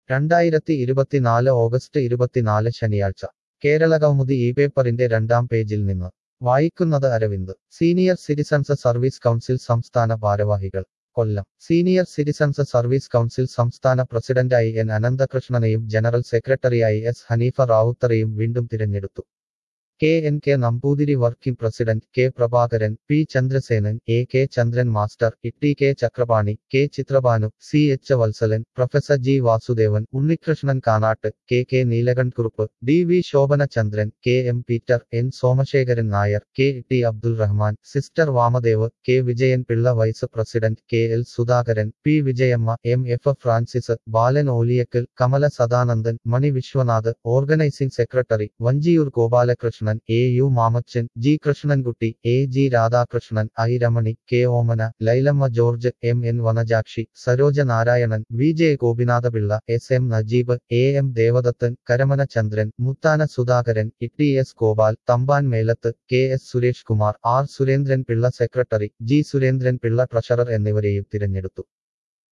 രണ്ടായിരത്തി ഇരുപത്തിനാല് ഓഗസ്റ്റ് ഇരുപത്തിനാല് ശനിയാഴ്ച കേരള കൗമുദി ഈ പേപ്പറിന്റെ രണ്ടാം പേജിൽ നിന്ന് വായിക്കുന്നത് Aravind senior citizens service council സംസ്ഥാന ഭാരവാഹികൾ Kollam senior citizens service council സംസ്ഥാന പ്രസിഡന്റായി എൻ അനന്തകൃഷ്ണനെയും ജനറൽ സെക്രട്ടറിയായി എസ് ഹനീഫ റാവുത്തറെയും വീണ്ടും തിരഞ്ഞെടുത്തു K N K Namboothiri working president K Prabhakaran P Chandrasenan A K Chandran master E K Chakrapani K Chithrabhanu C H Vatsalan professor G Vasudevan Unnikrishnan Kanattu K K Neelakantakurup D V Sobhana Chandran K M Peter N Somasekharan Nair K T Abdul Rahman sister Vamadev K Vijayan Pillai vice president K L Sudhakaran P Vijayamma M F Francis Balan Oliyakkal Kamala Sadanandan Mani Viswanath organising secretary Vanchiyoor Gopalakrishnan A U Mamachan G Krishnankutty A G Radhakrishnan I Ramani K Omana Lailamma George M N Vanajakshi Saroja Narayanan V J Gopinathapillai S M Najeeb A M Devadathan Karamana Chandran Muthana Sudhakaran E S Gopal Thampan Melath K S Suresh Kumar R Surendran Pillai secretary G Surendran Pillai treasurer എന്നിവരെയും തിരഞ്ഞെടുത്തു